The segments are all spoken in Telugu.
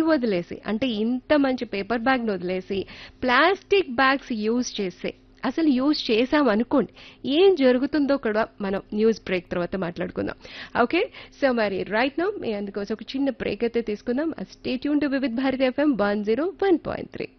వదిలేసి అంటే ఇంత మంచి పేపర్ బ్యాగ్ని వదిలేసి ప్లాస్టిక్ బ్యాగ్స్ యూజ్ చేసే అసలు యూజ్ చేసాం అనుకోండి ఏం జరుగుతుందో కూడా మనం న్యూస్ బ్రేక్ తర్వాత మాట్లాడుకుందాం ఓకే సో మరి రైట్ నౌ మీ అందుకోసం ఒక చిన్న బ్రేక్ అయితే తీసుకుందాం స్టేట్ యూన్ to Vividh Bharati F M one zero one point three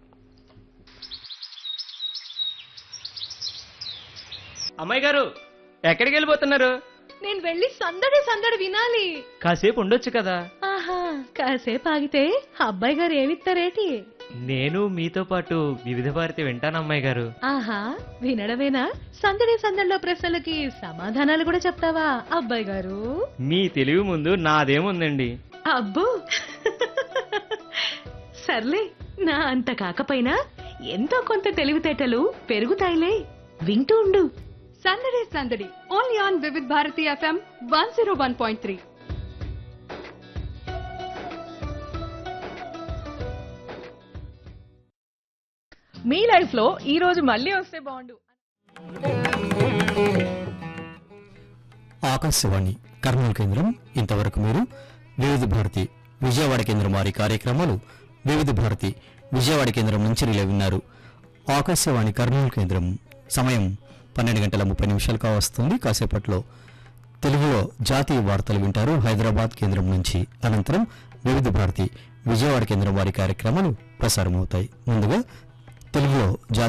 అమ్మాయి గారు ఎక్కడికి వెళ్ళిపోతున్నారు నేను వెళ్ళి సందడి సందడి వినాలి కాసేపు ఉండొచ్చు కదా ఆహా కాసేపు ఆగితే అబ్బాయి గారు ఏమిస్తారేటి నేను మీతో పాటు వివిధ భారతి వింటాను అమ్మాయి గారు ఆహా వినడమేనా సందడి సందడిలో ప్రశ్నలకి సమాధానాలు కూడా చెప్తావా అబ్బాయి గారు మీ తెలివి ముందు నాదేముందండి అబ్బో సర్లే నా అంత కాకపోయినా ఎంతో కొంత తెలివితేటలు పెరుగుతాయిలే వింటూ ఉండు సందడి సందడి only on Vividh Bharati F M one zero one point three మీ లైఫ్ లో ఈ రోజు మళ్ళీ వస్తే బాగుండు ఆకాశవాణి కర్నూలు కేంద్రం ఇంతవరకు మీరు వివిధ భారతి విజయవాడ కేంద్రం వారి కార్యక్రమాలు వివిధ భారతి విజయవాడ కేంద్రం నుంచి రిలే విన్నారు ఆకాశవాణి కర్నూలు కేంద్రం సమయం పన్నెండు గంటల ముప్పై నిమిషాలుగా వస్తుంది కాసేపట్లో తెలుగులో జాతీయ వార్తలు వింటారు హైదరాబాద్ కేంద్రం నుంచి అనంతరం వివిధ భారతి విజయవాడ కేంద్రం వారి కార్యక్రమాలు ప్రసారమవుతాయి ముందుగా తెలుగులో జాతీయ